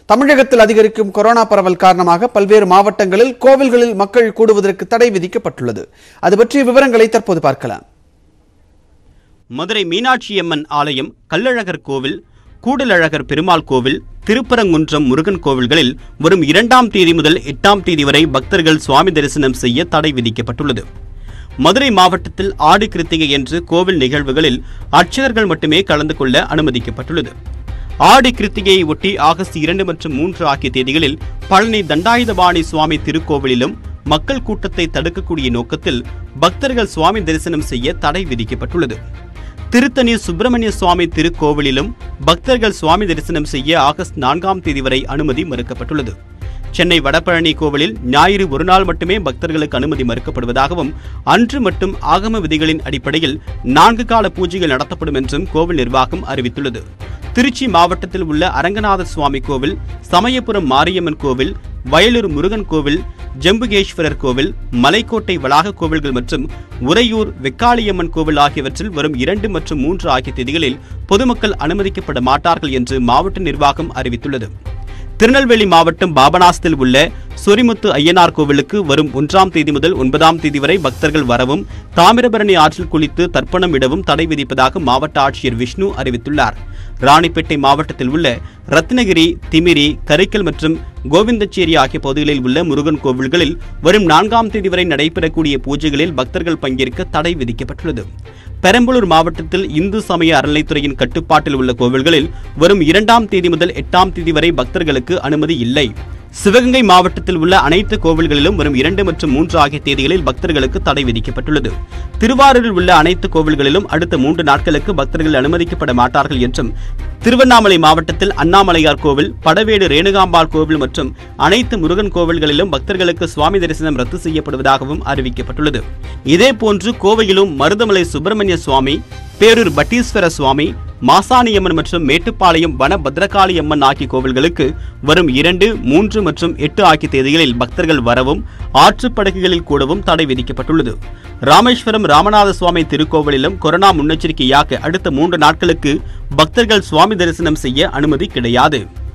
தமிழகத்தில் அதிகரிக்கும் கொரோனா பரவல் காரணமாக பல்வேறு மாவட்டங்களில் கோவில்களில் மக்கள் கூடுவதற்கு தடை விதிக்கப்பட்டுள்ளது அது பற்றிய விவரங்களை தற்போது பார்க்கலாம் மதுரை மீனாட்சியம்மன் ஆலயம் கள்ளழகர் கோவில் கூடலழகர் பெருமாள் கோவில் திருப்பரங்குன்றம் முருகன் கோவில்களில் வரும் இரண்டாம் தேதி முதல் எட்டாம் தேதி வரை பக்தர்கள் சுவாமி தரிசனம் செய்ய தடை விதிக்கப்பட்டுள்ளது மதுரை மாவட்டத்தில் ஆடி கிருத்திகை என்று கோவில் நிகழ்வுகளில் அர்ச்சகர்கள் மட்டுமே கலந்து கொள்ள அனுமதிக்கப்பட்டுள்ளது ஆடி கிருத்திகையை ஒட்டி ஆகஸ்ட் இரண்டு மற்றும் மூன்று ஆகிய தேதிகளில் பழனி தண்டாயுதபாணி சுவாமி திருக்கோவிலிலும் மக்கள் கூட்டத்தை தடுக்கக்கூடிய நோக்கத்தில் பக்தர்கள் சுவாமி தரிசனம் செய்ய தடை விதிக்கப்பட்டுள்ளது திருத்தணி சுப்பிரமணிய சுவாமி திருக்கோவிலிலும் பக்தர்கள் சுவாமி தரிசனம் செய்ய ஆகஸ்ட் நான்காம் தேதி வரை அனுமதி மறுக்கப்பட்டுள்ளது சென்னை வடபழனி கோவிலில் ஞாயிறு ஒரு நாள் மட்டுமே பக்தர்களுக்கு அனுமதி மறுக்கப்படுவதாகவும் அன்று மட்டும் ஆகம விதிகளின் அடிப்படையில் நான்கு கால பூஜைகள் நடத்தப்படும் என்றும் கோவில் நிர்வாகம் அறிவித்துள்ளது திருச்சி மாவட்டத்தில் உள்ள அரங்கநாத சுவாமி கோவில் சமயபுரம் மாரியம்மன் கோவில் வயலூர் முருகன் கோவில் ஜம்புகேஸ்வரர் கோவில் மலைக்கோட்டை வளாக கோவில்கள் மற்றும் உறையூர் வெக்காளியம்மன் கோவில் ஆகியவற்றில் வரும் இரண்டு மற்றும் மூன்று ஆகிய தேதிகளில் பொதுமக்கள் அனுமதிக்கப்பட மாட்டார்கள் என்று மாவட்ட நிர்வாகம் அறிவித்துள்ளது திருநெல்வேலி மாவட்டம் பாபநாசத்தில் உள்ள சொரிமுத்து ஐயனார் கோவிலுக்கு வரும் ஒன்றாம் தேதி முதல் ஒன்பதாம் தேதி வரை பக்தர்கள் வரவும் தாமிரபரணி ஆற்றில் குளித்து தர்ப்பணம் இடவும் தடை விதிப்பதாக மாவட்ட ஆட்சியர் விஷ்ணு அறிவித்துள்ளார் ராணிப்பேட்டை மாவட்டத்தில் உள்ள ரத்னகிரி திமிரி கரிக்கல் மற்றும் கோவிந்தச்சேரி ஆகிய பகுதிகளில் உள்ள முருகன் கோவில்களில் வரும் நான்காம் தேதி வரை நடைபெறக்கூடிய பூஜைகளில் பக்தர்கள் பங்கேற்க தடை விதிக்கப்பட்டுள்ளது பெரம்பலூர் மாவட்டத்தில் இந்து சமய அறநிலைத்துறையின் கட்டுப்பாட்டில் உள்ள கோவில்களில் வரும் இரண்டாம் தேதி முதல் எட்டாம் தேதி வரை பக்தர்களுக்கு அனுமதி இல்லை சிவகங்கை மாவட்டத்தில் உள்ள அனைத்து கோவில்களிலும் வரும் இரண்டு மற்றும் மூன்று ஆகிய தேதிகளில் பக்தர்களுக்கு தடை விதிக்கப்பட்டுள்ளது திருவாரூரில் உள்ள அனைத்து கோவில்களிலும் அடுத்த மூன்று நாட்களுக்கு பக்தர்கள் அனுமதிக்கப்பட மாட்டார்கள் என்றும் திருவண்ணாமலை மாவட்டத்தில் அண்ணாமலையார் கோவில் படவேடு ரேணுகாம்பாள் கோவில் மற்றும் அனைத்து முருகன் கோவில்களிலும் பக்தர்களுக்கு சுவாமி தரிசனம் ரத்து செய்யப்படுவதாகவும் அறிவிக்கப்பட்டுள்ளது இதேபோன்று கோவையிலும் மருதமலை சுப்பிரமணிய சுவாமி பேரூர் பட்டீஸ்வர சுவாமி மாசாணியம்மன் மற்றும் மேட்டுப்பாளையம் வன பத்ரகாளி அம்மன் ஆகிய கோவில்களுக்கு வரும் இரண்டு மூன்று மற்றும் எட்டு ஆகிய தேதிகளில் பக்தர்கள் வரவும் ஆற்றுப்படுகைகளில் கூடவும் தடை விதிக்கப்பட்டுள்ளது ராமேஸ்வரம் ராமநாத சுவாமி திருக்கோவிலிலும் கொரோனா முன்னெச்சரிக்கையாக அடுத்த மூன்று நாட்களுக்கு பக்தர்கள் சுவாமி தரிசனம் செய்ய அனுமதி கிடையாது